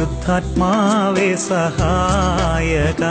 പരിശുദ്ധാത്മാവേ സഹായക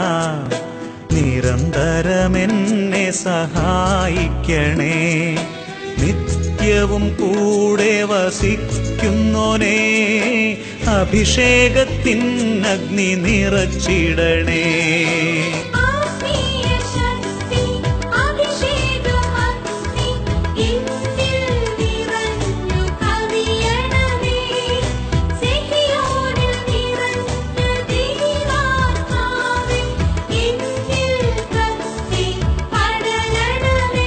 നിരന്തരമെന്നെ സഹായിക്കണേ നിത്യവും കൂടെ വസിക്കുന്നോനേ അഭിഷേകത്തിൻ അഗ്നി നിറച്ചിടണേ ആത്മീയ ശക്തി അഭിഷേകമഗ്നി എന്നിൽ നിറഞ്ഞു കവിയണമേ സിഹിയോനിൽ നിറഞ്ഞ ദൈവാത്മാവേ എന്നിൽ കത്തി പടരണമേ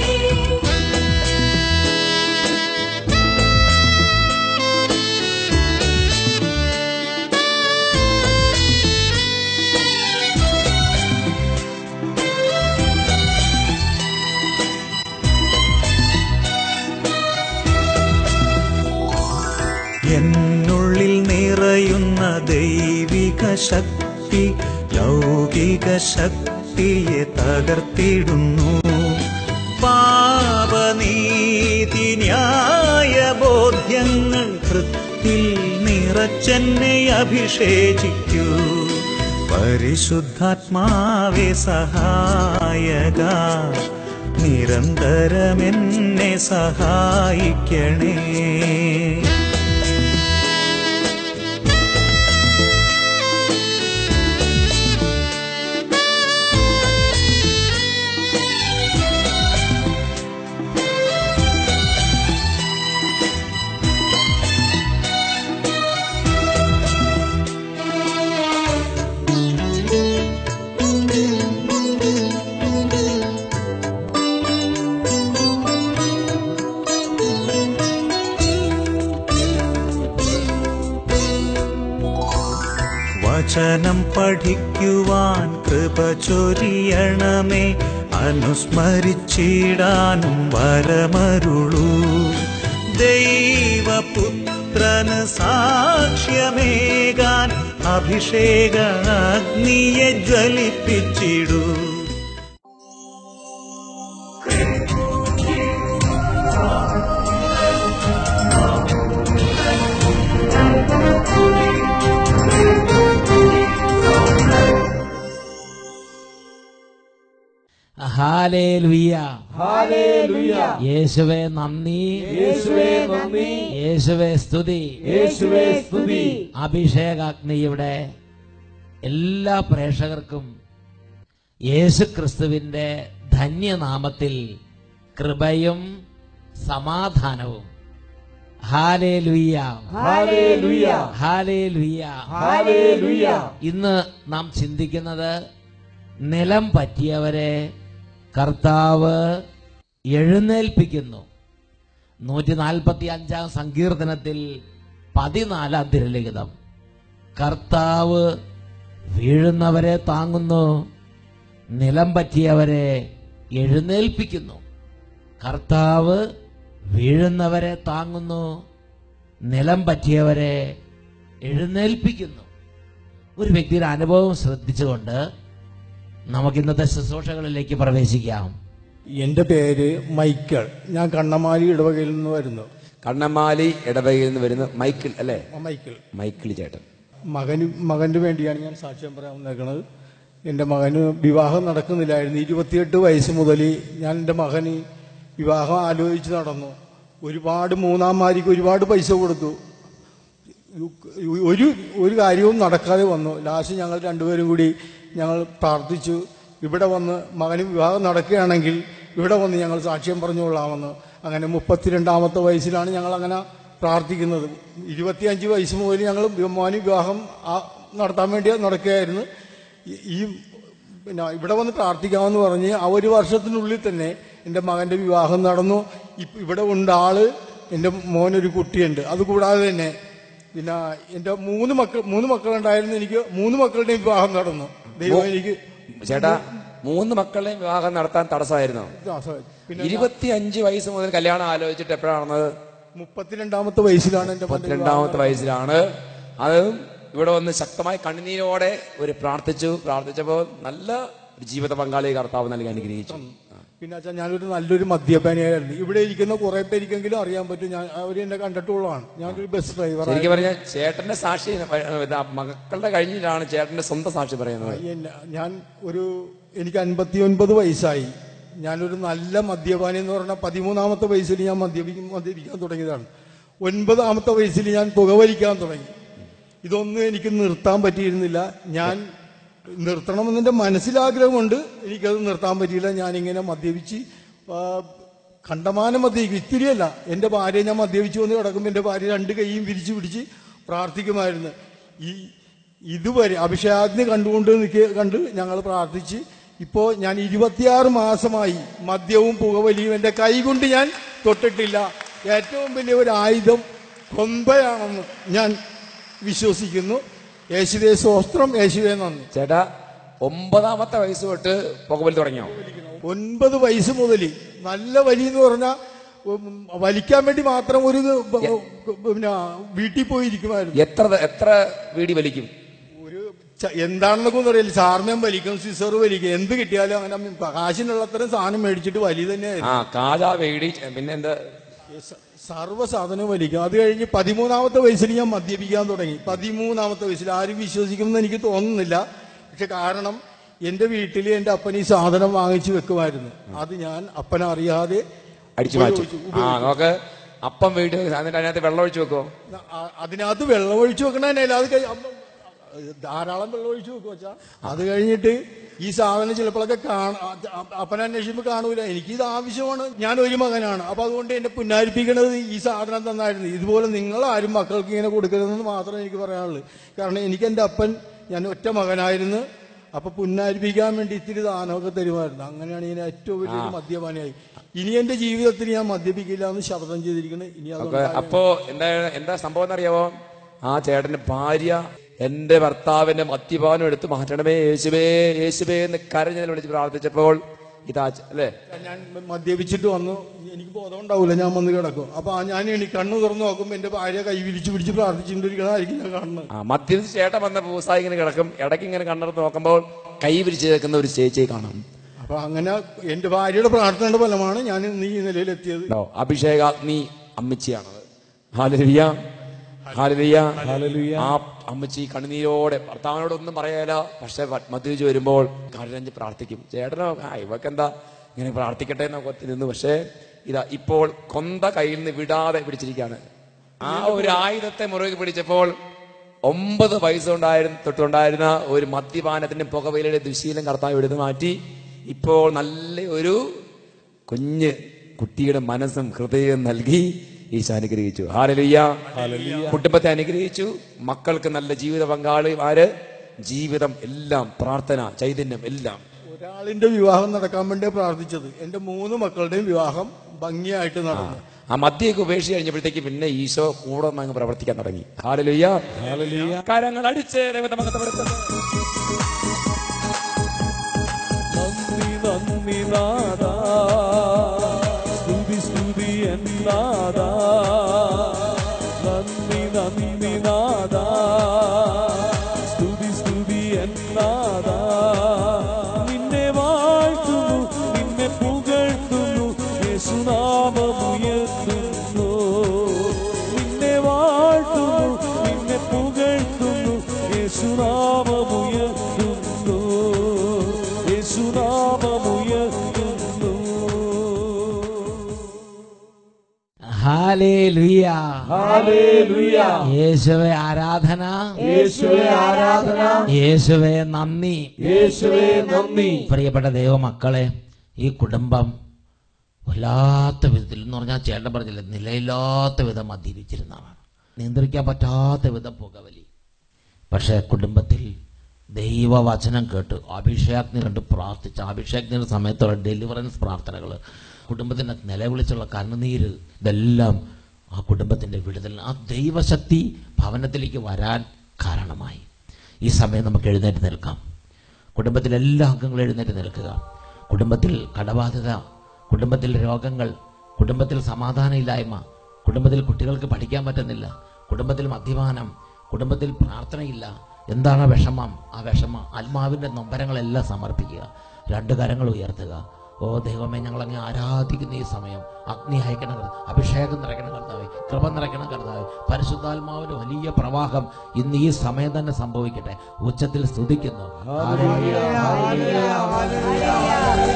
എന്നുള്ളിൽ നിറയുന്ന ദൈവിക ശക്തി ലൗകിക ശക്തിയെ തകർത്തിടുന്നു പാപനീതി ന്യായ ബോധ്യങ്ങൾ കൃത്തിൽ നിറച്ചെന്നെ അഭിഷേചിക്കൂ പരിശുദ്ധാത്മാവേ സഹായക നിരന്തരമെന്നെ സഹായിക്കണേ വചനം പഠിക്കുവാൻ കൃപ ചൊരിയണമേ അനുസ്മരിച്ചിടാനും വരമരുളൂ ദൈവപുത്രന് സാക്ഷ്യമേകാൻ അഭിഷേക അഗ്നിയെ ജ്വലിപ്പിച്ചിടൂ ഹാലേലുയ്യ ഹാലേലുയ യേശുവേ നന്ദി യേശുവേ നന്ദി യേശുവേ സ്തുതി യേശുവേ സ്തുതി അഭിഷേകാഗ്നിയുടെ എല്ലാ പ്രേക്ഷകർക്കും യേശു ക്രിസ്തുവിന്റെ ധന്യനാമത്തിൽ കൃപയും സമാധാനവും ഹാലേലുയ്യ ഹാലേലുയ ഹാലേലുയ്യ ഹാലേലുയ ഇന്ന് നാം ചിന്തിക്കുന്നത് നിലം പറ്റിയവരെ കർത്താവ് എഴുന്നേൽപ്പിക്കുന്നു നൂറ്റി നാൽപ്പത്തി അഞ്ചാം സങ്കീർത്തനത്തിൽ പതിനാലാം തിരലിഖിതം കർത്താവ് വീഴുന്നവരെ താങ്ങുന്നു നിലം പറ്റിയവരെ എഴുന്നേൽപ്പിക്കുന്നു കർത്താവ് വീഴുന്നവരെ താങ്ങുന്നു നിലം പറ്റിയവരെ എഴുന്നേൽപ്പിക്കുന്നു ഒരു വ്യക്തിയുടെ അനുഭവം ശ്രദ്ധിച്ചുകൊണ്ട് നമുക്ക് ഇന്നത്തെ ശുശ്രൂഷകളിലേക്ക് പ്രവേശിക്കാം എന്റെ പേര് മൈക്കിൾ ഞാൻ കണ്ണമാലി ഇടവകയിൽ നിന്ന് വരുന്നു കണ്ണമാലി ഇടവകയിൽ നിന്ന് വരുന്ന മൈക്കിൾ അല്ലേ മൈക്കിൾ മൈക്കിൾ ചേട്ടൻ മകന് മകന് വേണ്ടിയാണ് ഞാൻ സാക്ഷ്യം പറയാൻ വന്നേക്കുന്നത് എൻ്റെ മകന് വിവാഹം നടക്കുന്നില്ലായിരുന്നു ഇരുപത്തിയെട്ട് വയസ്സ് മുതൽ ഞാൻ എൻ്റെ മകന് വിവാഹം ആലോചിച്ച് നടന്നു ഒരുപാട് മൂന്നാംമാരിക്ക് ഒരുപാട് പൈസ കൊടുത്തു ഒരു ഒരു കാര്യവും നടക്കാതെ വന്നു ലാസ്റ്റ് ഞങ്ങൾ രണ്ടുപേരും കൂടി ഞങ്ങൾ പ്രാർത്ഥിച്ചു ഇവിടെ വന്ന് മകന് വിവാഹം നടക്കുകയാണെങ്കിൽ ഇവിടെ വന്ന് ഞങ്ങൾ സാക്ഷ്യം പറഞ്ഞുകൊള്ളാമെന്ന് അങ്ങനെ മുപ്പത്തിരണ്ടാമത്തെ വയസ്സിലാണ് ഞങ്ങൾ അങ്ങനെ പ്രാർത്ഥിക്കുന്നത് ഇരുപത്തിയഞ്ച് വയസ്സ് മുതൽ ഞങ്ങൾ മോന് വിവാഹം ആ- നടത്താൻ വേണ്ടി നടക്കുകയായിരുന്നു ഈ- ഈ പിന്നെ ഇവിടെ വന്ന് പ്രാർത്ഥിക്കാമെന്ന് പറഞ്ഞ് ആ ഒരു വർഷത്തിനുള്ളിൽ തന്നെ എൻ്റെ മകന്റെ വിവാഹം നടന്നു ഇപ്പ- ഇവിടെ ഉണ്ട് ആള് എൻ്റെ മോനൊരു കുട്ടിയുണ്ട് അതുകൂടാതെ തന്നെ പിന്നെ എൻ്റെ മൂന്ന് മക്കൾ മൂന്ന് മക്കളുണ്ടായിരുന്നു എനിക്ക് മൂന്ന് മക്കളുടെയും വിവാഹം നടന്നു ദൈവം എനിക്ക് ചേട്ടാ മൂന്ന് മക്കളെയും വിവാഹം നടത്താൻ തടസ്സമായിരുന്നു പിന്നെ ഇരുപത്തിയഞ്ച് വയസ്സ് മുതൽ കല്യാണം ആലോചിച്ചിട്ട് എപ്പോഴാണ് നടന്നത് മുപ്പത്തിരണ്ടാമത്തെ വയസ്സിലാണ് എൻ്റെ മകന്റെ വിവാഹം പത്തിരണ്ടാമത്തെ വയസ്സിലാണ് അത് ഇവിടെ വന്ന് ശക്തമായി കണ്ണുനീരോടെ ഒരു പ്രാർത്ഥിച്ചു പ്രാർത്ഥിച്ചപ്പോൾ നല്ല ഒരു ജീവിത പങ്കാളിയെ കർത്താവ് നൽകി അനുഗ്രഹിച്ചു പിന്നെ അച്ഛാ ഞാനൊരു നല്ലൊരു മദ്യപാനിയായിരുന്നു ഇവിടെ ഇരിക്കുന്ന കുറെ പേർക്കെങ്കിലും അറിയാൻ പറ്റും ഞാൻ അവർ എന്നെ കണ്ടിട്ടുള്ളതാണ് ഞാനൊരു ബസ് ഡ്രൈവർ ശരിക്കും പറഞ്ഞാൽ ചേട്ടന്റെ സാക്ഷി ഇതാ മക്കളുടെ കഴിഞ്ഞിട്ടാണ് ചേട്ടന്റെ സ്വന്തം സാക്ഷി പറയുന്നത് ഞാൻ ഒരു എനിക്ക് അൻപത്തി ഒൻപത് വയസ്സായി ഞാനൊരു നല്ല മദ്യപാനി എന്ന് പറഞ്ഞാൽ പതിമൂന്നാമത്തെ വയസ്സിൽ ഞാൻ മദ്യപിക്കും മദ്യപിക്കാൻ തുടങ്ങിയതാണ് ഒൻപതാമത്തെ വയസ്സിൽ ഞാൻ പുകവലിക്കാൻ തുടങ്ങി ഇതൊന്നും എനിക്ക് നിർത്താൻ പറ്റിയിരുന്നില്ല ഞാൻ നിർത്തണമെന്ന് എൻ്റെ മനസ്സിലാഗ്രഹമുണ്ട് എനിക്കത് നിർത്താൻ പറ്റിയില്ല ഞാനിങ്ങനെ മദ്യപിച്ച് ആ, കണ്ടമാനം മദ്യപിക്കും ഇത്തിരിയല്ല എൻ്റെ ഭാര്യ ഞാൻ മദ്യപിച്ചു വന്ന് കിടക്കുമ്പോൾ എൻ്റെ ഭാര്യ രണ്ട് കൈയും വിരിച്ചു പിടിച്ച് പ്രാർത്ഥിക്കുമായിരുന്നു ഈ ഇതുവരെ അഭിഷേകാഗ്നി കണ്ടുകൊണ്ട് നിൽക്കുക കണ്ട് ഞങ്ങൾ പ്രാർത്ഥിച്ച് ഇപ്പോൾ ഞാൻ ഇരുപത്തിയാറ് മാസമായി മദ്യവും പുകവലിയും എൻ്റെ കൈ കൊണ്ട് ഞാൻ തൊട്ടിട്ടില്ല ഏറ്റവും വലിയ ഒരു ആയുധം കൊമ്പയാണെന്ന് ഞാൻ വിശ്വസിക്കുന്നു യേശുവേ സ്വസ്ത്രം യേശുവേ നന്ദി ചേട്ടാ ഒമ്പതാമത്തെ വയസ്സ് തൊട്ട് പുകവലി തുടങ്ങിയോ ഒൻപത് വയസ്സ് മുതൽ നല്ല വലി എന്ന് പറഞ്ഞാൽ വലിക്കാൻ വേണ്ടി മാത്രം ഒരു പിന്നെ വീട്ടിൽ പോയിരിക്കുമായിരുന്നു എത്ര എത്ര വീടി വലിക്കും ഒരു ച- എന്താണെന്നൊക്കെ ഒന്നും അറിയില്ല സാറിനെയും വലിക്കും സിസർ വലിക്കും എന്ത് കിട്ടിയാലും അങ്ങനെ കാശിനുള്ള അത്രയും സാധനം മേടിച്ചിട്ട് വലി തന്നെയായിരുന്നു ആ കാജ വീടി പിന്നെ എന്താ സ- സർവ്വ സാധനവും വലിക്കും അത് കഴിഞ്ഞ് പതിമൂന്നാമത്തെ വയസ്സിൽ ഞാൻ മദ്യപിക്കാൻ തുടങ്ങി പതിമൂന്നാമത്തെ വയസ്സിൽ ആരും വിശ്വസിക്കുമെന്ന് എനിക്ക് തോന്നുന്നില്ല പക്ഷെ കാരണം എന്റെ വീട്ടിൽ എന്റെ അപ്പൻ ഈ സാധനം വാങ്ങിച്ചു വെക്കുമായിരുന്നു അത് ഞാൻ അപ്പനെ അറിയാതെ അടിച്ചു മാറ്റും ഉപയോഗിച്ചു, ആ നോക്ക് അപ്പം വീട് എന്നിട്ട് അതിനകത്ത് വെള്ളം ഒഴിച്ചു വെക്കോ അ- അതിനകത്ത് വെള്ളം ഒഴിച്ചു വെക്കണതന്നെയല്ല അത് കഴി- അമ്മ- ധാരാളം വെള്ളം ഒഴിച്ചു വെക്കും വെച്ചാ അത് കഴിഞ്ഞിട്ട് ഈ സാധനം ചിലപ്പോഴൊക്കെ കാണ അപ്പനെ അന്വേഷിക്കുമ്പോൾ കാണൂല എനിക്ക് ഇത് ആവശ്യമാണ് ഞാൻ ഒരു മകനാണ് അപ്പൊ അതുകൊണ്ട് എന്നെ പുന്നാരിപ്പിക്കണത് ഈ സാധനം തന്നായിരുന്നു ഇതുപോലെ നിങ്ങൾ ആരും മക്കൾക്ക് ഇങ്ങനെ കൊടുക്കരുതെന്ന് മാത്രമേ എനിക്ക് പറയാനുള്ളൂ കാരണം എനിക്ക് എൻ്റെ അപ്പൻ ഞാൻ ഒറ്റ മകനായിരുന്നു അപ്പൊ പുന്നാരിപ്പിക്കാൻ വേണ്ടി ഇത്തിരി ദാനമൊക്കെ തരുമായിരുന്നു അങ്ങനെയാണ് ഞാൻ ഏറ്റവും വലിയൊരു മദ്യപാനിയായി ഇനി എന്റെ ജീവിതത്തിൽ ഞാൻ മദ്യപിക്കില്ല എന്ന് ശപഥം ചെയ്തിരിക്കുന്നത് ഇനി അപ്പൊ അതുകൊണ്ട് അപ്പോ എന്താ എന്താ സംഭവം എന്നറിയാവോ ആ ചേട്ടന്റെ ഭാര്യ എന്റെ ഭർത്താവിന്റെ മദ്യപാനം എടുത്ത് മാറ്റണമേ യേശുവേ യേശുവേ എന്ന് കരഞ്ഞതിൽ വിളിച്ച് പ്രാർത്ഥിച്ചപ്പോൾ ഇതാ ച- അല്ലേ ഞാൻ മദ്യപിച്ചിട്ട് വന്നു എനിക്ക് ബോധം ഉണ്ടാവില്ല ഞാൻ വന്ന് കിടക്കും അപ്പൊ ആ ഞാൻ എണി കണ്ണു തുറന്നു നോക്കുമ്പോ എന്റെ ഭാര്യ കൈ വിരിച്ചു പിടിച്ച് പ്രാർത്ഥിച്ചിട്ടിരിക്കണതായിരിക്കും ഞാൻ കാണുന്നത് ആ മദ്യപിച്ച് ചേട്ടൻ വന്ന പൂസായി ഇങ്ങനെ കിടക്കും ഇടയ്ക്ക് ഇങ്ങനെ കണ്ണെടുത്ത് നോക്കുമ്പോൾ കൈ വിരിച്ച് കേൾക്കുന്ന ഒരു ചേച്ചിയെ കാണും അപ്പൊ അങ്ങനെ എന്റെ ഭാര്യയുടെ പ്രാർത്ഥനയുടെ ഫലമാണ് ഞാൻ ഇന്ന് ഈ നിലയിലെത്തിയത് ഉണ്ടോ? അഭിഷേകാഗ്നി അമ്മച്ചിയാണത് ഹാലലിയ ഹാലലിയ ആ അമ്മച്ചി കണ്ണുനീരോടെ ഭർത്താവിനോടൊന്നും പറയാല പക്ഷെ മദ്യപിച്ച് വരുമ്പോൾ കരഞ്ഞ് പ്രാർത്ഥിക്കും ചേട്ടനോ ആ ഇവക്കെന്താ ഇങ്ങനെ പ്രാർത്ഥിക്കട്ടെ എന്നൊക്കെ ഒത്തി നിന്നു പക്ഷേ ഇതാ ഇപ്പോൾ കൊന്ത കയ്യിൽ നിന്ന് വിടാതെ പിടിച്ചിരിക്കുകയാണ് ആ ഒരു ആയുധത്തെ മുറുകെ പിടിച്ചപ്പോൾ ഒമ്പത് വയസ്സുണ്ടായിരുന്ന തൊട്ടുണ്ടായിരുന്ന ഒരു മദ്യപാനത്തിന്റെ പുകവലിയുടെ ദുശീലം കർത്താവ് എടുത്തു മാറ്റി ഇപ്പോൾ നല്ല ഒരു കുഞ്ഞ് കുട്ടിയുടെ മനസ്സും ഹൃദയവും നൽകി ഈശോ അനുഗ്രഹിച്ചു ഹാലലുയ്യ കുടുംബത്തെ അനുഗ്രഹിച്ചു മക്കൾക്ക് നല്ല ജീവിത പങ്കാളിമാര് ജീവിതം എല്ലാം പ്രാർത്ഥന ചൈതന്യം എല്ലാം ഒരാളിന്റെ വിവാഹം നടക്കാൻ വേണ്ടി പ്രാർത്ഥിച്ചത് എന്റെ മൂന്ന് മക്കളുടെയും വിവാഹം ഭംഗിയായിട്ട് നടന്നു ആ മദ്യയൊക്കെ ഉപേക്ഷിച്ച് കഴിഞ്ഞപ്പോഴത്തേക്ക് പിന്നെ ഈശോ കൂടെ നിന്ന് അങ്ങ് പ്രവർത്തിക്കാൻ തുടങ്ങി ഹാലലുയ്യ കരങ്ങൾ അടിച്ച് ദൈവത്തെ നന്ദി നന്ദി നാദ സ്തുതി സ്തുതി എന്നാദ നന്ദി നന്ദി നാദ സ്തുതി സ്തുതി എന്നാദ നിന്നെ വാഴ്ത്തുന്നു നിന്നെ പുകഴ്ത്തുന്നു യേശുനാമമുയർത്തുന്നു നിന്നെ വാഴ്ത്തുന്നു നിന്നെ പുകഴ്ത്തുന്നു യേശുനാമമുയർത്തുന്നു യേശുനാമമുയർത്തുന്നു ഹാലേലുയ ഹല്ലേലൂയ യേശുവെ ആരാധന യേശുവേ ആരാധന യേശുവെ നന്ദി യേശുവേ നന്ദി പ്രിയപ്പെട്ട ദൈവമക്കളെ ഈ കുടുംബം വല്ലാത്ത വിധത്തിൽ എന്ന് പറഞ്ഞാൽ ചേട്ടൻ പറഞ്ഞില്ല നിലയില്ലാത്ത വിധം മദ്യപിച്ചിരുന്നതാണ് നിയന്ത്രിക്കാൻ പറ്റാത്ത വിധം പുകവലി പക്ഷേ കുടുംബത്തിൽ ദൈവവചനം കേട്ട് അഭിഷേകത്തിന് കണ്ട് പ്രാർത്ഥിച്ച അഭിഷേകത്തിന്റെ സമയത്തുള്ള ഡെലിവറൻസ് പ്രാർത്ഥനകൾ കുടുംബത്തിന്റെ നിലവിളിച്ചുള്ള കണ്ണുനീര് ഇതെല്ലാം ആ കുടുംബത്തിന്റെ വിടുതൽ ആ ദൈവശക്തി ഭവനത്തിലേക്ക് വരാൻ കാരണമായി ഈ സമയം നമുക്ക് എഴുന്നേറ്റ് നിൽക്കാം കുടുംബത്തിലെ എല്ലാ അംഗങ്ങളും എഴുന്നേറ്റ് നിൽക്കുക കുടുംബത്തിൽ കടബാധ്യത കുടുംബത്തിൽ രോഗങ്ങൾ കുടുംബത്തിൽ സമാധാനമില്ലായ്മ കുടുംബത്തിൽ കുട്ടികൾക്ക് പഠിക്കാൻ പറ്റുന്നില്ല കുടുംബത്തിൽ മദ്യപാനം കുടുംബത്തിൽ പ്രാർത്ഥനയില്ല എന്താണ് ആ വിഷമം ആ വിഷമം ആത്മാവിൻ്റെ നൊമ്പരങ്ങളെല്ലാം സമർപ്പിക്കുക രണ്ട് കരങ്ങൾ ഉയർത്തുക ഓ ദൈവമേ ഞങ്ങൾ അങ്ങ് ആരാധിക്കുന്ന ഈ സമയം അഗ്നി അയക്കണം കർത്താവ് അഭിഷേകം നിറയ്ക്കണം കർത്താവെ കൃപ നിറയ്ക്കണം കർത്താവെ പരിശുദ്ധാത്മാവിന്റെ വലിയ പ്രവാഹം ഇന്ന് ഈ സമയം തന്നെ സംഭവിക്കട്ടെ ഉച്ചത്തിൽ സ്തുതിക്കുന്നു ഹല്ലേലൂയ, ഹല്ലേലൂയ.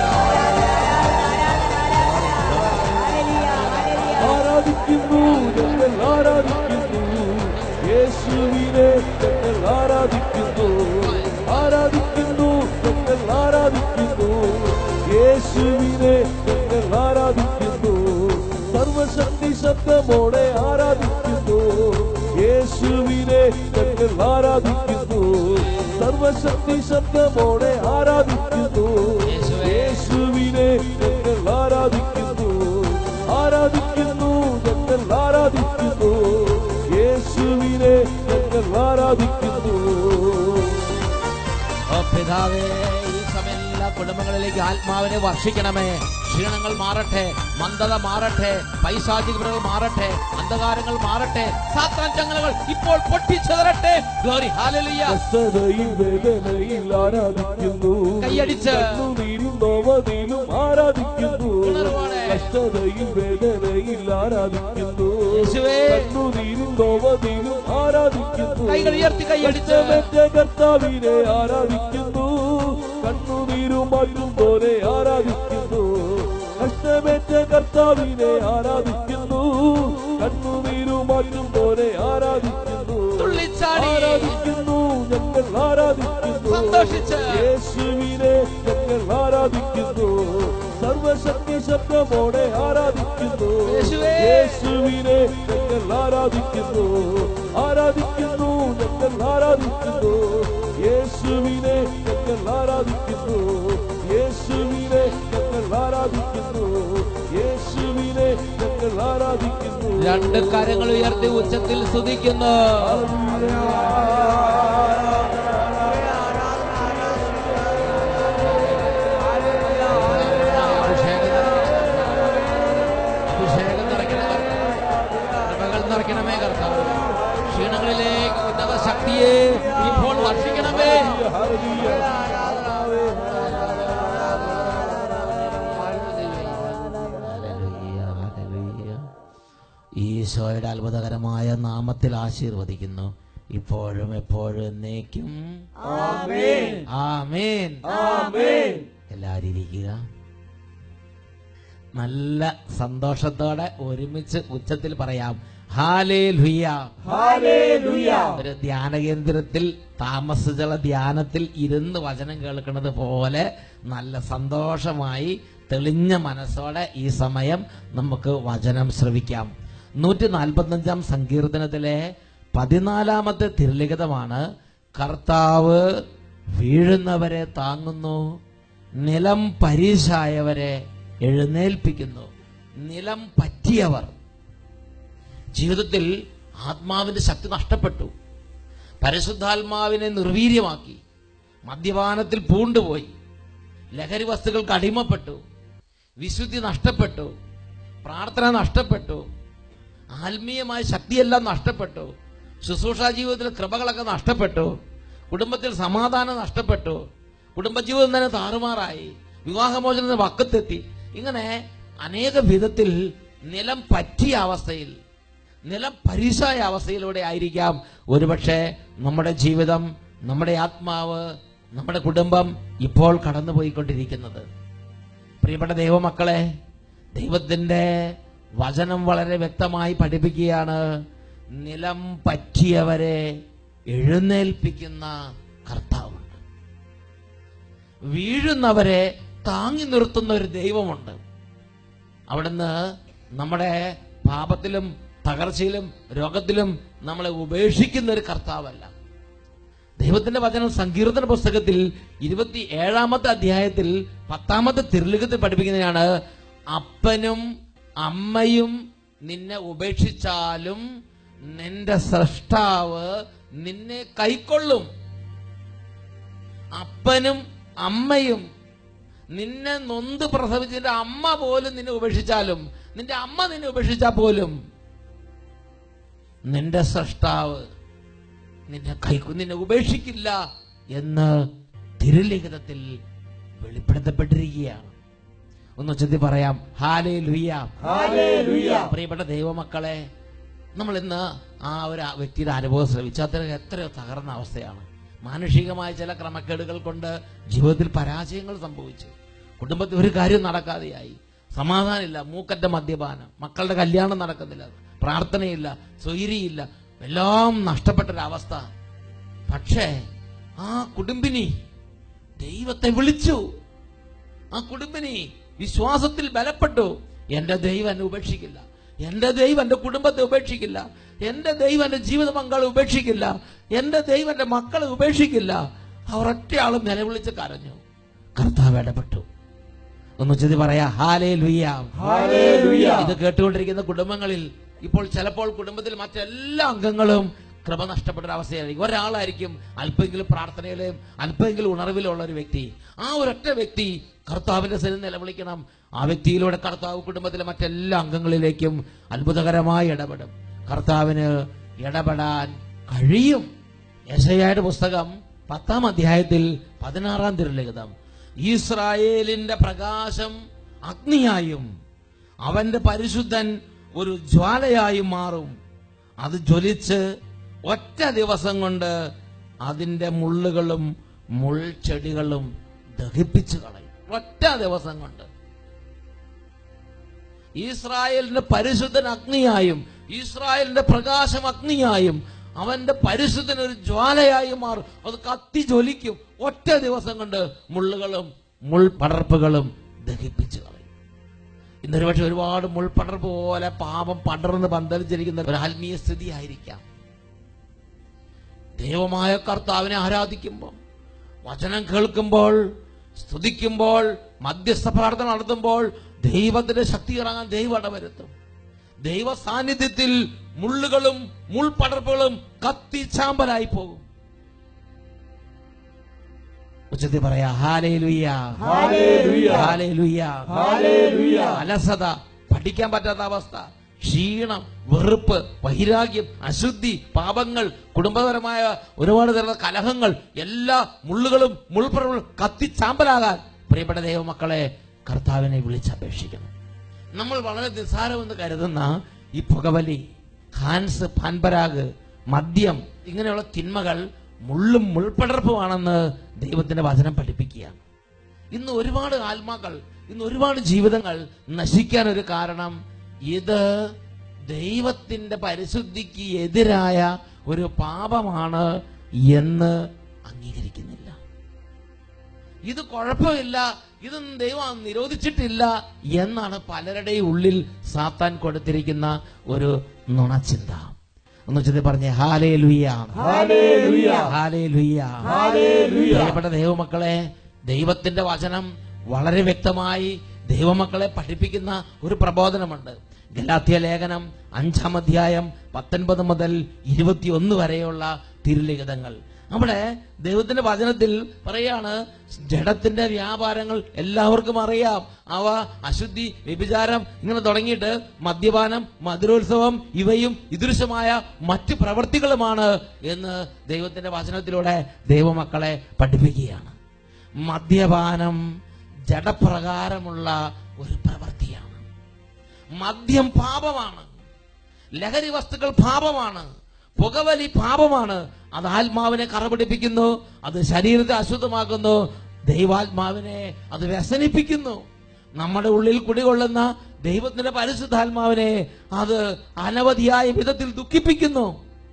ആരാധിക്കുന്നു ഞങ്ങൾ ആരാധിക്കുന്നു യേശുവിനെ ഞങ്ങൾ ആരാധിക്കുന്നു ആരാധിക്കുന്നു ഞങ്ങൾ ആരാധിക്കുന്നു യേശുവിനെ ഞങ്ങൾ ആരാധിക്കുന്നു സർവശക്തി ശബ്ദമോടെ ആരാധിക്കുന്നു യേശുവിനെ ഞങ്ങൾ ആരാധിക്കുന്നു സർവശക്തി ശബ്ദമോടെ ആരാധിക്കുന്നു യേശുവിനെ ഞങ്ങൾ ആരാധിക്കുന്നു ആരാധിക്കുന്നു ഞങ്ങൾ ആരാധിക്കുന്നു യേശുവിനെ ഞങ്ങൾ ആരാധിക്കുന്നു ഓ പിതാവേ ഈ സമയം എല്ലാ കുടുംബങ്ങളിലേക്ക് ആത്മാവിനെ വർഷിക്കണമേ ക്ഷീണങ്ങൾ മാറട്ടെ മന്ദത മാറട്ടെ പൈശാചികതകൾ മാറട്ടെ അന്ധകാരങ്ങൾ മാറട്ടെ സാത്താൻ ചങ്ങലകൾ ഇപ്പോൾ പൊട്ടിച്ചതറട്ടെ ഗ്ലോറി ഹാലലിയ കഷ്ടതയിൽ വേദനയിൽ ആരാധിക്കുന്നു കൈയടിച്ച്. കണ്ണുനീരും നോവതിലും ആരാധിക്കുന്നു ഉണർവോടെ. കഷ്ടതയിൽ വേദനയിൽ ആരാധിക്കുന്നു യേശുവേ. കണ്ണുനീരും നോവതിലും ആരാധിക്കുന്നു കൈകൾ ഉയർത്തി കൈയടിച്ച്. കഷ്ടമേറ്റ കർത്താവിനെ ആരാധിക്കുന്നു കണ്ണുനീരും മാറ്റും പോലെ ആരാധിക്കുന്നു കഷ്ടമേറ്റ കർത്താവിനെ ആരാധിക്കുന്നു കണ്ണുനീരും മാറ്റും പോലെ ആരാധിക്കുന്നു തുള്ളിച്ചാടി. ആരാധിക്കുന്നു ഞങ്ങൾ ആരാധിക്കുന്നു സന്തോഷിച്ച്. യേശുവിനെ ഞങ്ങൾ ആരാധിക്കുന്നു സർവശക്തി ശബ്ദമോടെ ആരാധിക്കുന്നു യേശുവേ. യേശുവിനെ ഞങ്ങൾ ആരാധിക്കുന്നു ആരാധിക്കുന്നു ഞങ്ങൾ ആരാധിക്കുന്നു യേശുവിനെ ഞങ്ങൾ ആരാധിക്കുന്നു യേശുവിനെ ഞങ്ങൾ ആരാധിക്കുന്നു യേശുവിനെ ഞങ്ങൾ ആരാധിക്കുന്നു രണ്ട് കരങ്ങൾ ഉയർത്തി ഉച്ചത്തിൽ സ്തുതിക്കുന്നു അഭിഷേകം നിറയ്ക്കണമേ കൃപകൾ നിറയ്ക്കണമേ കർത്താവ് ക്ഷീണങ്ങളിലേക്ക് ഉന്നത ശക്തിയെ ഇപ്പോൾ വർഷിക്കണമേ ഈശോയുടെ അത്ഭുതകരമായ നാമത്തിൽ ആശീർവദിക്കുന്നു ഇപ്പോഴും എപ്പോഴും എന്നേക്കും ആമേൻ എല്ലാവരും ഇരിക്കുക നല്ല സന്തോഷത്തോടെ ഒരുമിച്ച് ഉച്ചത്തിൽ പറയാം ഹാലേ ഒരു ധ്യാന കേന്ദ്രത്തിൽ താമസിച്ചുള്ള ധ്യാനത്തിൽ ഇരുന്ന് വചനം കേൾക്കുന്നത് പോലെ നല്ല സന്തോഷമായി തെളിഞ്ഞ മനസ്സോടെ ഈ സമയം നമുക്ക് വചനം ശ്രവിക്കാം നൂറ്റി നാൽപ്പത്തഞ്ചാം സങ്കീർത്തനത്തിലെ പതിനാലാമത്തെ തിരുലിഖിതമാണ് കർത്താവ് വീഴുന്നവരെ താങ്ങുന്നു നിലം പരീശായവരെ എഴുന്നേൽപ്പിക്കുന്നു നിലം പറ്റിയവർ ജീവിതത്തിൽ ആത്മാവിന്റെ ശക്തി നഷ്ടപ്പെട്ടു പരിശുദ്ധാത്മാവിനെ നിർവീര്യമാക്കി മദ്യപാനത്തിൽ പൂണ്ടുപോയി ലഹരി വസ്തുക്കൾക്ക് അടിമപ്പെട്ടു വിശുദ്ധി നഷ്ടപ്പെട്ടു പ്രാർത്ഥന നഷ്ടപ്പെട്ടു ആത്മീയമായ ശക്തിയെല്ലാം നഷ്ടപ്പെട്ടു ശുശ്രൂഷാ ജീവിതത്തിൽ കൃപകളൊക്കെ നഷ്ടപ്പെട്ടു കുടുംബത്തിൽ സമാധാനം നഷ്ടപ്പെട്ടു കുടുംബജീവിതം തന്നെ താറുമാറായി വിവാഹമോചനത്തിന് വക്കത്തെത്തി ഇങ്ങനെ അനേക വിധത്തിൽ നിലം പറ്റിയ അവസ്ഥയിൽ നിലം പരീക്ഷായ അവസ്ഥയിലൂടെ ആയിരിക്കാം ഒരുപക്ഷെ നമ്മുടെ ജീവിതം നമ്മുടെ ആത്മാവ് നമ്മുടെ കുടുംബം ഇപ്പോൾ കടന്നുപോയിക്കൊണ്ടിരിക്കുന്നത് പ്രിയപ്പെട്ട ദൈവമക്കളെ ദൈവത്തിന്റെ വചനം വളരെ വ്യക്തമായി പഠിപ്പിക്കുകയാണ് നിലം പറ്റിയവരെ എഴുന്നേൽപ്പിക്കുന്ന കർത്താവുണ്ട് വീഴുന്നവരെ താങ്ങി നിർത്തുന്ന ഒരു ദൈവമുണ്ട് അവിടുന്ന് നമ്മുടെ പാപത്തിലും തകർച്ചയിലും രോഗത്തിലും നമ്മളെ ഉപേക്ഷിക്കുന്ന ഒരു കർത്താവല്ല ദൈവത്തിന്റെ വചനം സങ്കീർത്തന പുസ്തകത്തിൽ ഇരുപത്തി ഏഴാമത്തെ അധ്യായത്തിൽ പത്താമത്തെ തിരുലിഖത്തിൽ പഠിപ്പിക്കുന്നതാണ് അപ്പനും അമ്മയും നിന്നെ ഉപേക്ഷിച്ചാലും നിന്റെ സൃഷ്ടാവ് നിന്നെ കൈക്കൊള്ളും അപ്പനും അമ്മയും നിന്നെ നൊന്ത് പ്രസവിച്ചതിന്റെ അമ്മ പോലും നിന്നെ ഉപേക്ഷിച്ചാലും നിന്റെ അമ്മ നിന്നെ ഉപേക്ഷിച്ചാൽ പോലും നിന്റെ സൃഷ്ടാവ് നിന്നെ കൈക്കു നിന്നെ ഉപേക്ഷിക്കില്ല എന്ന് തിരുലിഖിതത്തിൽ വെളിപ്പെടുത്തപ്പെട്ടിരിക്കുകയാണ് ഒന്ന് ഉച്ചത്തിൽ പറയാം ഹാലേ ലുയ്യ പ്രിയപ്പെട്ട ദൈവമക്കളെ നമ്മൾ ഇന്ന് ആ ഒരു വ്യക്തിയുടെ അനുഭവം ശ്രമിച്ചു അത്ര എത്രയോ തകർന്ന അവസ്ഥയാണ് മാനുഷികമായ ചില ക്രമക്കേടുകൾ കൊണ്ട് ജീവിതത്തിൽ പരാജയങ്ങൾ സംഭവിച്ചു കുടുംബത്തിൽ ഒരു കാര്യം നടക്കാതെയായി സമാധാനമില്ല മൂക്കറ്റ മദ്യപാനം മക്കളുടെ കല്യാണം നടക്കുന്നില്ല പ്രാർത്ഥനയില്ല സ്വൈരിയില്ല എല്ലാം നഷ്ടപ്പെട്ടൊരവസ്ഥ പക്ഷേ ആ കുടുംബിനി ദൈവത്തെ വിളിച്ചു ആ കുടുംബിനി വിശ്വാസത്തിൽ ബലപ്പെട്ടു എന്റെ ദൈവം എന്നെ ഉപേക്ഷിക്കില്ല എന്റെ ദൈവം എന്റെ കുടുംബത്തെ ഉപേക്ഷിക്കില്ല എന്റെ ദൈവം എന്റെ ജീവിത പങ്കാളി ഉപേക്ഷിക്കില്ല എന്റെ ദൈവം എന്റെ മക്കളെ ഉപേക്ഷിക്കില്ല അവർ ഒറ്റയാളും നിലവിളിച്ച് കരഞ്ഞു കർത്താവ് ഇടപെട്ടു ഒന്ന് ചെതി പറയാ ഹാലേ ലുയ്യ ഇത് കേട്ടുകൊണ്ടിരിക്കുന്ന കുടുംബങ്ങളിൽ ഇപ്പോൾ ചിലപ്പോൾ കുടുംബത്തിൽ മറ്റെല്ലാ അംഗങ്ങളും കൃപ നഷ്ടപ്പെട്ട ഒരു അവസ്ഥയായിരിക്കും ഒരാളായിരിക്കും അല്പമെങ്കിലും പ്രാർത്ഥനയിലും അല്പമെങ്കിലും ഉണർവിലുള്ള ഒരു വ്യക്തി ആ ഒരൊറ്റ വ്യക്തി കർത്താവിന്റെ സ്ഥലം നിലവിളിക്കണം ആ വ്യക്തിയിലൂടെ കർത്താവ് കുടുംബത്തിലെ മറ്റെല്ലാ അംഗങ്ങളിലേക്കും അത്ഭുതകരമായി ഇടപെടും കർത്താവിന് ഇടപെടാൻ കഴിയും യശയായുടെ പുസ്തകം പത്താം അധ്യായത്തിൽ പതിനാറാം തിരുലിഖിതം ഇസ്രായേലിന്റെ പ്രകാശം അഗ്നിയായും അവന്റെ പരിശുദ്ധൻ ഒരു ജ്വാലയായും മാറും അത് ജ്വലിച്ച് ഒറ്റ ദിവസം കൊണ്ട് അതിന്റെ മുള്ളുകളും മുൾച്ചെടികളും ദഹിപ്പിച്ചു കളയും ഒറ്റ ദിവസം കൊണ്ട് ഇസ്രായേലിന്റെ പരിശുദ്ധൻ അഗ്നിയായും ഇസ്രായേലിന്റെ പ്രകാശം അഗ്നിയായും അവന്റെ പരിശുദ്ധൻ ഒരു ജ്വാലയായി മാറും അത് കത്തി ജ്വലിക്കും ഒറ്റ ദിവസം കൊണ്ട് മുള്ളുകളും മുൾപടർപ്പുകളും ദഹിപ്പിച്ചു കളയും ഇന്നൊരു പക്ഷെ ഒരുപാട് മുൾപടർപ്പ് പോലെ പാപം പടർന്ന് പന്തലിച്ചിരിക്കുന്ന ഒരു ആത്മീയ സ്ഥിതി ആയിരിക്കാം ദൈവമായ കർത്താവിനെ ആരാധിക്കുമ്പോൾ വചനം കേൾക്കുമ്പോൾ സ്തുതിക്കുമ്പോൾ മധ്യസ്ഥ പ്രാർത്ഥന നടത്തുമ്പോൾ ദൈവത്തിന്റെ ശക്തി ഇറങ്ങാൻ ദൈവം ഇടവരുത്തും ദൈവ സാന്നിധ്യത്തിൽ മുള്ളുകളും മുൾപടർപ്പുകളും കത്തി ചാമ്പലായി പോകും ഉച്ചത്തിൽ പറയാ ഹാലേ ലുയ്യ ഹാലേ ലുയ്യ അലസത പഠിക്കാൻ പറ്റാത്ത അവസ്ഥ ക്ഷീണം വെറുപ്പ് വൈരാഗ്യം അശുദ്ധി പാപങ്ങൾ കുടുംബപരമായ ഒരുപാട് തരം കലഹങ്ങൾ എല്ലാ മുള്ളുകളും മുൾപ്പുറങ്ങളും കത്തിച്ചാമ്പലാകാൻ പ്രിയപ്പെട്ട ദൈവമക്കളെ കർത്താവിനെ വിളിച്ചപേക്ഷിക്കണം നമ്മൾ വളരെ നിസ്സാരമെന്ന് കരുതുന്ന ഈ പുകവലി ഹാൻസ് പാൻപരാഗ് മദ്യം ഇങ്ങനെയുള്ള തിന്മകൾ മുള്ളും മുൾപ്പടർപ്പുമാണെന്ന് ദൈവത്തിന്റെ വചനം പഠിപ്പിക്കുകയാണ് ഇന്ന് ഒരുപാട് ആത്മാക്കൾ ഇന്ന് ഒരുപാട് ജീവിതങ്ങൾ നശിക്കാൻ ഒരു കാരണം ഇത് ദൈവത്തിന്റെ പരിശുദ്ധിക്ക് എതിരായ ഒരു പാപമാണ് എന്ന് അംഗീകരിക്കുന്നില്ല ഇത് കുഴപ്പമില്ല ഇതൊന്നും ദൈവം നിരോധിച്ചിട്ടില്ല എന്നാണ് പലരുടെയും ഉള്ളിൽ സാത്താൻ കൊടുത്തിരിക്കുന്ന ഒരു നുണച്ചിന്ത എന്ന് വെച്ചത് പറഞ്ഞേ ഹാലേ ലുയ്യ ഹാലേ ലുയ്യ പ്രിയപ്പെട്ട ദൈവമക്കളെ ദൈവത്തിന്റെ വചനം വളരെ വ്യക്തമായി ദൈവമക്കളെ പഠിപ്പിക്കുന്ന ഒരു പ്രബോധനമുണ്ട് ഗലാത്യ ലേഖനം അഞ്ചാം അധ്യായം പത്തൊൻപത് മുതൽ ഇരുപത്തിയൊന്ന് വരെയുള്ള തിരുലിഖിതങ്ങൾ അവിടെ ദൈവത്തിന്റെ വചനത്തിൽ പറയാണ് ജഡത്തിന്റെ വ്യാപാരങ്ങൾ എല്ലാവർക്കും അറിയാം അവ അശുദ്ധി വ്യഭിചാരം ഇങ്ങനെ തുടങ്ങിയിട്ട് മദ്യപാനം മധുരോത്സവം ഇവയും ഇദൃശ്യമായ മറ്റു പ്രവൃത്തികളുമാണ് എന്ന് ദൈവത്തിന്റെ വചനത്തിലൂടെ ദൈവമക്കളെ പഠിപ്പിക്കുകയാണ് മദ്യപാനം ജഡപ്രകാരമുള്ള ഒരു പ്രവൃത്തിയാണ് മദ്യം പാപമാണ് ലഹരി വസ്തുക്കൾ പാപമാണ് പുകവലി പാപമാണ് അത് ആത്മാവിനെ കറപിടിപ്പിക്കുന്നു അത് ശരീരത്തെ അശുദ്ധമാക്കുന്നു ദൈവാത്മാവിനെ അത് വ്യസനിപ്പിക്കുന്നു നമ്മുടെ ഉള്ളിൽ കുടികൊള്ളുന്ന ദൈവത്തിന്റെ പരിശുദ്ധാത്മാവിനെ അത് അനവധിയായ വിധത്തിൽ ദുഃഖിപ്പിക്കുന്നു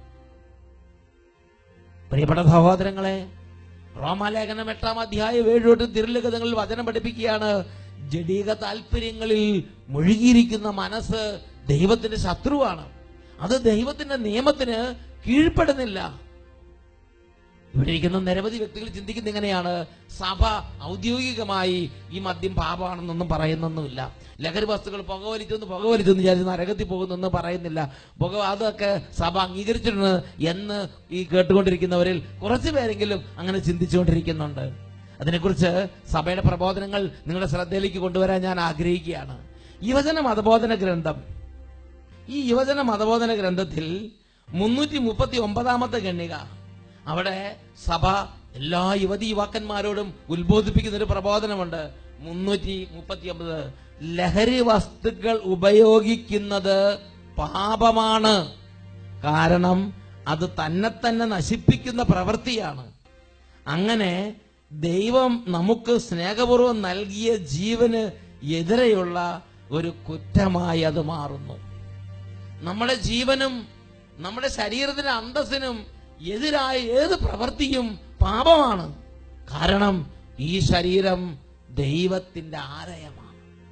പ്രിയപ്പെട്ട സഹോദരങ്ങളെ റോമാലേഖനം എട്ടാം അധ്യായം ഏഴോട്ട് തിരുലിഖിതങ്ങളിൽ വചനം പഠിപ്പിക്കുകയാണ് ജഡീക താല്പര്യങ്ങളിൽ മുഴുകിയിരിക്കുന്ന മനസ്സ് ദൈവത്തിന്റെ ശത്രുവാണ് അത് ദൈവത്തിന്റെ നിയമത്തിന് കീഴ്പ്പെടുന്നില്ല ഇവിടെ ഇരിക്കുന്ന നിരവധി വ്യക്തികൾ ചിന്തിക്കുന്ന എങ്ങനെയാണ് സഭ ഔദ്യോഗികമായി ഈ മദ്യം പാപമാണെന്നൊന്നും പറയുന്നൊന്നുമില്ല ലഹരി വസ്തുക്കൾ പുകവലിച്ചെന്ന് പുകവലിച്ചെന്ന് വിചാരിച്ച് നരകത്തിൽ പോകുന്നൊന്നും പറയുന്നില്ല പുക അതൊക്കെ സഭ അംഗീകരിച്ചിട്ടുണ്ട് എന്ന് ഈ കേട്ടുകൊണ്ടിരിക്കുന്നവരിൽ കുറച്ചു പേരെങ്കിലും അങ്ങനെ ചിന്തിച്ചുകൊണ്ടിരിക്കുന്നുണ്ട് അതിനെക്കുറിച്ച് സഭയുടെ പ്രബോധനങ്ങൾ നിങ്ങളുടെ ശ്രദ്ധയിലേക്ക് കൊണ്ടുവരാൻ ഞാൻ ആഗ്രഹിക്കുകയാണ് യുവജന മതബോധന ഗ്രന്ഥം ഈ യുവജന മതബോധന ഗ്രന്ഥത്തിൽ മുന്നൂറ്റി മുപ്പത്തി ഒമ്പതാമത്തെ ഗണ്ണിക അവിടെ സഭ എല്ലാ യുവതി യുവാക്കന്മാരോടും ഉത്ബോധിപ്പിക്കുന്ന ഒരു പ്രബോധനമുണ്ട് മുന്നൂറ്റി മുപ്പത്തി ഒമ്പത് ലഹരി വസ്തുക്കൾ ഉപയോഗിക്കുന്നത് പാപമാണ് കാരണം അത് തന്നെ തന്നെ നശിപ്പിക്കുന്ന പ്രവൃത്തിയാണ് അങ്ങനെ ദൈവം നമുക്ക് സ്നേഹപൂർവ്വം നൽകിയ ജീവന് എതിരെയുള്ള ഒരു കുറ്റമായി അത് മാറുന്നു നമ്മുടെ ജീവനും നമ്മുടെ ശരീരത്തിന്റെ അന്തസ്സിനും എതിരായ ഏത് പ്രവൃത്തിയും പാപമാണ് കാരണം ഈ ശരീരം ദൈവത്തിന്റെ ആലയമാണ്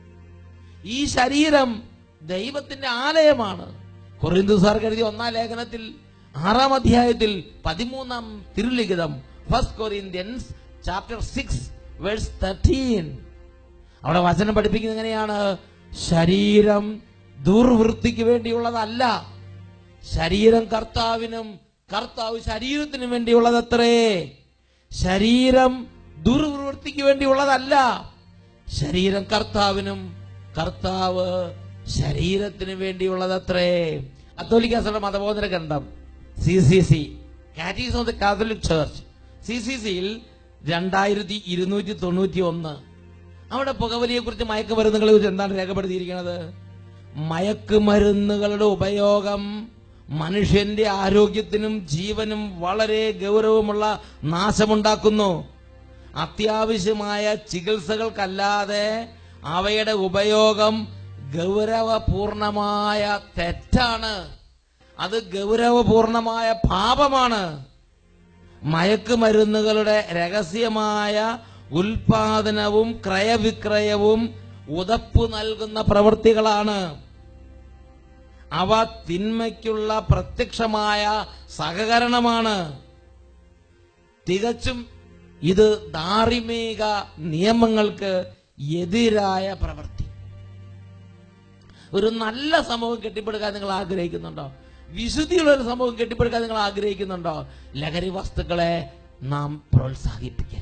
ഈ ശരീരം ദൈവത്തിന്റെ ആലയമാണ് കൊറിന്തുസാർ കരുതിയ ഒന്നാം ലേഖനത്തിൽ ആറാം അധ്യായത്തിൽ പതിമൂന്നാം തിരുലിഖിതം first Corinthians chapter six verse thirteen അവിടെ വചനം പഠിപ്പിക്കുന്നത് എങ്ങനെയാണ് ശരീരം ദുർവൃത്തിക്ക് വേണ്ടിയുള്ളതല്ല ശരീരം കർത്താവിനും കർത്താവ് ശരീരത്തിനും വേണ്ടിയുള്ളതത്രേ ശരീരം ദുർവൃത്തിക്ക് വേണ്ടിയുള്ളതല്ല ശരീരം കർത്താവിനും കർത്താവ് ശരീരത്തിന് വേണ്ടിയുള്ളതത്രേ കത്തോലിക്ക സഭ മതബോധന ഗ്രന്ഥം C C C catechism of the Catholic Church C C സിയിൽ രണ്ടായിരത്തി ഇരുന്നൂറ്റി തൊണ്ണൂറ്റി ഒന്ന് അവിടെ പുകവലിയെ കുറിച്ച് മയക്കുമരുന്നുകളെ കുറിച്ച് എന്താണ് രേഖപ്പെടുത്തിയിരിക്കുന്നത് മയക്കുമരുന്നുകളുടെ ഉപയോഗം മനുഷ്യന്റെ ആരോഗ്യത്തിനും ജീവനും വളരെ ഗൗരവമുള്ള നാശമുണ്ടാക്കുന്നു അത്യാവശ്യമായ ചികിത്സകൾക്കല്ലാതെ അവയുടെ ഉപയോഗം ഗൗരവപൂർണമായ തെറ്റാണ് അത് ഗൗരവപൂർണമായ പാപമാണ് മയക്കുമരുന്നുകളുടെ രഹസ്യമായ ഉൽപാദനവും ക്രയവിക്രയവും ഉതപ്പു നൽകുന്ന പ്രവൃത്തികളാണ് അവ തിന്മയ്ക്കുള്ള പ്രത്യക്ഷമായ സഹകരണമാണ് തികച്ചും ഇത് ധാർമ്മിക നിയമങ്ങൾക്ക് എതിരായ പ്രവൃത്തി ഒരു നല്ല സമൂഹം കെട്ടിപ്പടുക്കാൻ നിങ്ങൾ ആഗ്രഹിക്കുന്നുണ്ടോ വിശുദ്ധിയുള്ള ഒരു സമൂഹം കെട്ടിപ്പടുക്കാൻ നിങ്ങൾ ആഗ്രഹിക്കുന്നുണ്ടോ ലഹരി വസ്തുക്കളെ നാം പ്രോത്സാഹിപ്പിക്കരുത്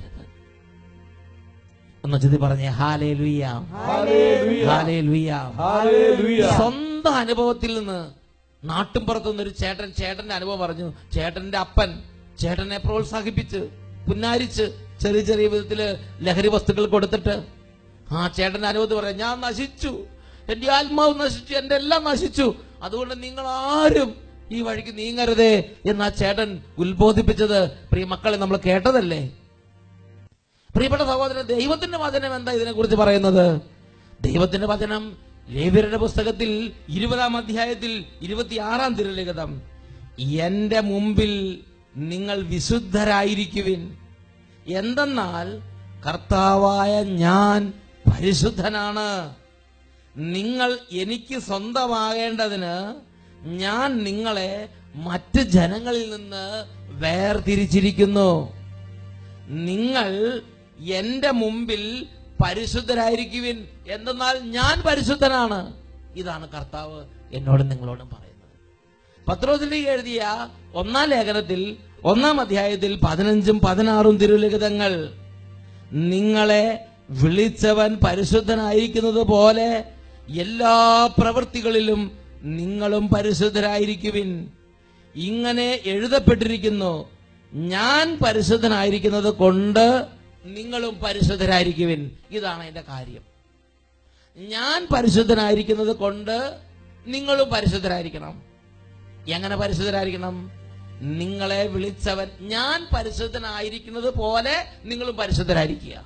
ഒന്ന് ചുതി പറഞ്ഞേ ഹാലേ ലുയ്യ ഹാലേ ലുയ്യ ഹല്ലേലൂയ. സ്വന്തം അനുഭവത്തിൽ നിന്ന് നാട്ടുംപുറത്തു നിന്നൊരു ചേട്ടൻ ചേട്ടന്റെ അനുഭവം പറഞ്ഞു ചേട്ടന്റെ അപ്പൻ ചേട്ടനെ പ്രോത്സാഹിപ്പിച്ച് പുന്നാരിച്ച് ചെറിയ ചെറിയ വിധത്തില് ലഹരി വസ്തുക്കൾ കൊടുത്തിട്ട് ആ ചേട്ടന്റെ അനുഭവത്തിൽ പറയാം ഞാൻ നശിച്ചു എന്റെ ആത്മാവ് നശിച്ചു എന്റെ എല്ലാം നശിച്ചു അതുകൊണ്ട് നിങ്ങൾ ആരും ഈ വഴിക്ക് നീങ്ങരുതേ എന്ന് ആ ചേട്ടൻ ഉത്ബോധിപ്പിച്ചത് പ്രിയ മക്കളെ നമ്മൾ കേട്ടതല്ലേ പ്രിയപ്പെട്ട സഹോദരൻ ദൈവത്തിന്റെ വചനം എന്താ ഇതിനെക്കുറിച്ച് പറയുന്നത് ദൈവത്തിന്റെ വചനം ലേവ്യരുടെ പുസ്തകത്തിൽ ഇരുപതാം അധ്യായത്തിൽ ഇരുപത്തിയാറാം തിരുലിഖിതം എന്റെ മുമ്പിൽ നിങ്ങൾ വിശുദ്ധരായിരിക്കുവിൻ എന്തെന്നാൽ കർത്താവായ ഞാൻ പരിശുദ്ധനാണ് നിങ്ങൾ എനിക്ക് സ്വന്തമാകേണ്ടതിന് ഞാൻ നിങ്ങളെ മറ്റ് ജനങ്ങളിൽ നിന്ന് വേർതിരിച്ചിരിക്കുന്നു നിങ്ങൾ എന്റെ മുമ്പിൽ പരിശുദ്ധരായിരിക്കുവിൻ എന്തെന്നാൽ ഞാൻ പരിശുദ്ധനാണ് ഇതാണ് കർത്താവ് എന്നോടും നിങ്ങളോടും പറയുന്നത് പത്രോസിലേക്ക് എഴുതിയ ഒന്നാം ലേഖനത്തിൽ ഒന്നാം അധ്യായത്തിൽ പതിനഞ്ചും പതിനാറും തിരുലിഖിതങ്ങൾ നിങ്ങളെ വിളിച്ചവൻ പരിശുദ്ധനായിരിക്കുന്നത് പോലെ എല്ലാ പ്രവൃത്തികളിലും നിങ്ങളും പരിശുദ്ധരായിരിക്കുവിൻ ഇങ്ങനെ എഴുതപ്പെട്ടിരിക്കുന്നു ഞാൻ പരിശുദ്ധനായിരിക്കുന്നത് കൊണ്ട് നിങ്ങളും പരിശുദ്ധരായിരിക്കുവിൻ ഇതാണ് എന്റെ കാര്യം ഞാൻ പരിശുദ്ധനായിരിക്കുന്നത് കൊണ്ട് നിങ്ങളും പരിശുദ്ധരായിരിക്കണം എങ്ങനെ പരിശുദ്ധരായിരിക്കണം നിങ്ങളെ വിളിച്ചവൻ ഞാൻ പരിശുദ്ധനായിരിക്കുന്നത് പോലെ നിങ്ങളും പരിശുദ്ധരായിരിക്കുക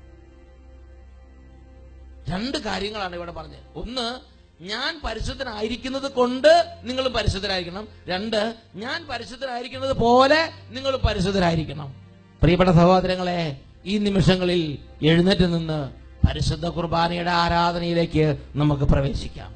രണ്ട് കാര്യങ്ങളാണ് ഇവിടെ പറഞ്ഞത് ഒന്ന് ഞാൻ പരിശുദ്ധനായിരിക്കുന്നത് കൊണ്ട് നിങ്ങളും പരിശുദ്ധരായിരിക്കണം രണ്ട് ഞാൻ പരിശുദ്ധനായിരിക്കുന്നത് പോലെ നിങ്ങളും പരിശുദ്ധരായിരിക്കണം പ്രിയപ്പെട്ട സഹോദരങ്ങളെ ഈ നിമിഷങ്ങളിൽ എഴുന്നേറ്റ് നിന്ന് പരിശുദ്ധ കുർബാനയുടെ ആരാധനയിലേക്ക് നമുക്ക് പ്രവേശിക്കാം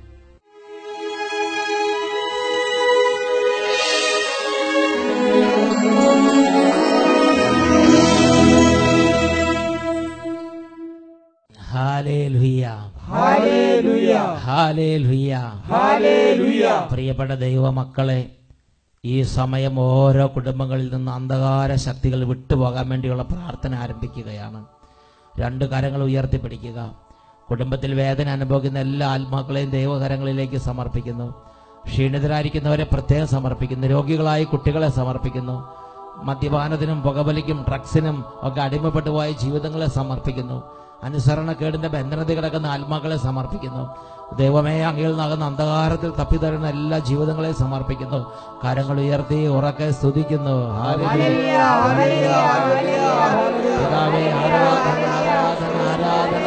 ഹാലേലുയ്യ ഹല്ലേലൂയ. Hallelujah hallelujah. പ്രിയപ്പെട്ട ദൈവമക്കളെ ഈ സമയം ഓരോ കുടുംബങ്ങളിൽ നിന്ന് അന്ധകാര ശക്തികൾ വിട്ടുപോകാൻ വേണ്ടിയുള്ള പ്രാർത്ഥന ആരംഭിക്കുകയാണ് രണ്ട് കരങ്ങൾ ഉയർത്തിപ്പിടിക്കുക കുടുംബത്തിൽ വേദന അനുഭവിക്കുന്ന എല്ലാ ആത്മാക്കളെയും ദൈവകരങ്ങളിലേക്ക് സമർപ്പിക്കുന്നു ക്ഷീണിതരായിരിക്കുന്നവരെ പ്രത്യേകം സമർപ്പിക്കുന്നു രോഗികളായ കുട്ടികളെ സമർപ്പിക്കുന്നു മദ്യപാനത്തിനും പുകവലിക്കും ഡ്രഗ്സിനും ഒക്കെ അടിമപ്പെട്ടു പോയ ജീവിതങ്ങളെ സമർപ്പിക്കുന്നു അനുസരണക്കേടിന്റെ ബന്ധനത്തിൽ കിടക്കുന്ന ആത്മാക്കളെ സമർപ്പിക്കുന്നു ദൈവമേ അങ്ങയിൽ നിന്നാകുന്ന അന്ധകാരത്തിൽ തപ്പിത്തരുന്ന എല്ലാ ജീവിതങ്ങളെയും സമർപ്പിക്കുന്നു കരങ്ങൾ ഉയർത്തി ഉറക്കെ സ്തുതിക്കുന്നു ഹല്ലേലൂയ, ഹല്ലേലൂയ, ഹല്ലേലൂയ. പിതാവേ, ആരാധന ആരാധന ആരാധന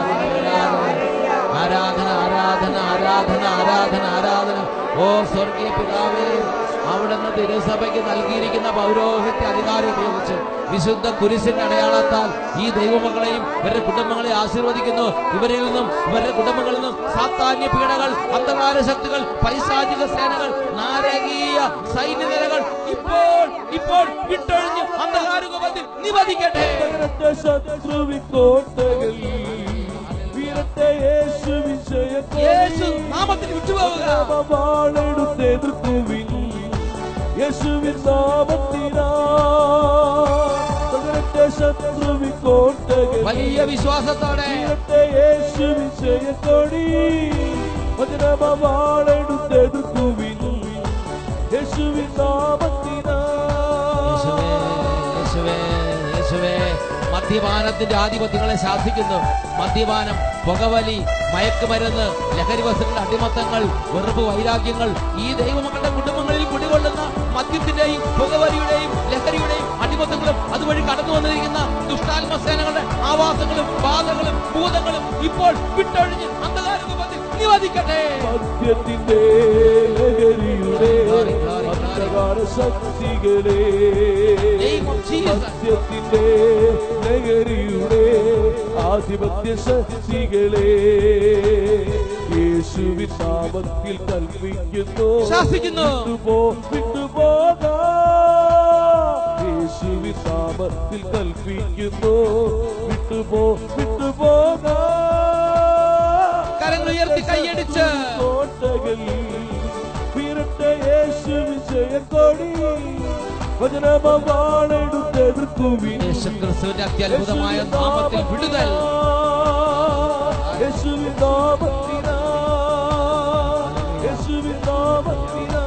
ആരാധന ആരാധന ആരാധന ആരാധന ആരാധന ആരാധന ഓ സ്വർഗീയ പിതാവേ അവിടുന്ന് തിരുസഭയ്ക്ക് നൽകിയിരിക്കുന്ന പൗരോഹിത്യ അധികാരം ഉപയോഗിച്ച് വിശുദ്ധ കുരിശിന്റെ അടയാളത്താൽ ഈ ദൈവമക്കളെയും ഇവരുടെ കുടുംബങ്ങളെ ആശീർവദിക്കുന്നു ഇവരിൽ നിന്നും ഇവരുടെ കുടുംബങ്ങളിൽ നിന്നും സാത്താന്യ പീഡകൾ അന്ധകാര ശക്തികൾ പൈശാചിക സേനകൾ നാരകീയ സൈന്യനിരകൾ ഇപ്പോൾ ഇപ്പോൾ വിട്ടൊഴിഞ്ഞ് അന്ധകാര നിവധിക്കട്ടെ തകർത്ത ശത്രുവിൻ കോട്ടകൾ വീരത്തെ യേശു യേശു നാമത്തിൽ വിട്ടുപോവുക വാളെടുത്തെതിർക്കുവിൻ യേശുവിൻ നാമത്തിനാ തകർത്ത ശത്രുവിൻ കോട്ടകൾ വലിയ വിശ്വാസത്തോടെ വീരത്തെ യേശു വിജയക്കൊടി വചനമ വാളെടുത്തെതിർക്കുവിൻ യേശുവിൻ നാമത്തിനാ യേശുവേ, യേശുവേ, യേശുവേ. മദ്യപാനത്തിന്റെ ആധിപത്യങ്ങളെ ശാസിക്കുന്നു മദ്യപാനം പുകവലി മയക്കുമരുന്ന് ലഹരി വസ്തുക്കളുടെ അടിമത്തങ്ങൾ വെറുപ്പ് വൈരാഗ്യങ്ങൾ ഈ ദൈവമക്കളുടെ കുടുംബങ്ങളിൽ കുടികൊള്ളുന്ന മദ്യത്തിന്റെയും പുകവലിയുടെയും ലഹരിയുടെയും അടിമത്തങ്ങളും അതുവഴി കടന്നു വന്നിരിക്കുന്ന ദുഷ്ടാത്മസേനകളുടെ ആവാസങ്ങളും ബാധകളും ഭൂതങ്ങളും ഇപ്പോൾ വിട്ടൊഴിഞ്ഞ് അന്ധകാര രൂപത്തിൽ നിവധിക്കട്ടെ സത്യത്തിന്റെ ലഹരിയുടെ Glory, glory, glory. അന്ധകാര ശക്തികളെ Name of Jesus. സത്യത്തിന്റെ ലഹരിയുടെ ആധിപത്യ ശക്തികളെ യേശുവിൻ നാമത്തിൽ കൽപ്പിക്കുന്നു ശാസിക്കുന്നു. വിട്ടുപോ വിട്ടുപോകാ യേശുവിൻ നാമത്തിൽ കൽപ്പിക്കുന്നു വിട്ടുപോ വിട്ടുപോകാ കരങ്ങൾ ഉയർത്തി കൈയടിച്ച് കോട്ടകൾ വീരട്ടെ യേശു വിജയക്കൊടി വചനമാണെടുത്തെതിർക്കുവിൻ യേശുക്രിസ്തുവിന്റെ അത്യത്ഭുതമായ നാമത്തിൽ വിടുതൽ യേശുവിൻ നാമത്തിനാ യേശുവിൻ നാമത്തിനാ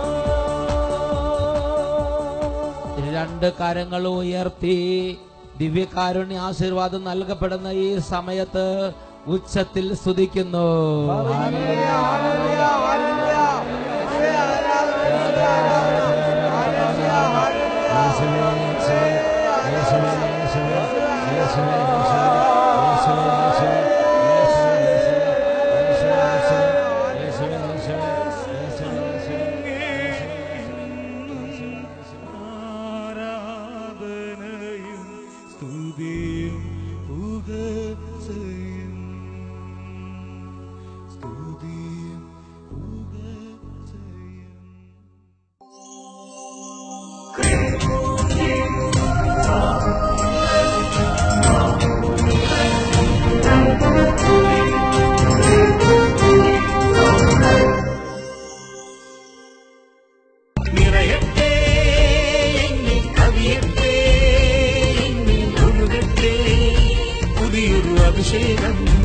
രണ്ട് കരങ്ങൾ ഉയർത്തി ദിവ്യകാരുണ്യ ആശീർവാദം നൽകപ്പെടുന്ന ഈ സമയത്ത് ഉച്ചത്തിൽ സ്തുതിക്കുന്നു യേശുവേ, യേശുവേ, യേശുവേ, യേശുവേ, യേശുവേ, യേശുവേ, യേശുവേ, യേശുവേ, യേശുവേ, യേശുവേ, യേശുവേ, യേശുവേ, ആരാധനയും സ്തുതിയും പുകഴ്ചയും സ്തുതിയും പുകഴ്ചയും നിറയട്ടെ എന്നിൽ കവിയട്ടെ എന്നിൽ ഒഴുകട്ടെ പുതിയൊരു അഭിഷേകം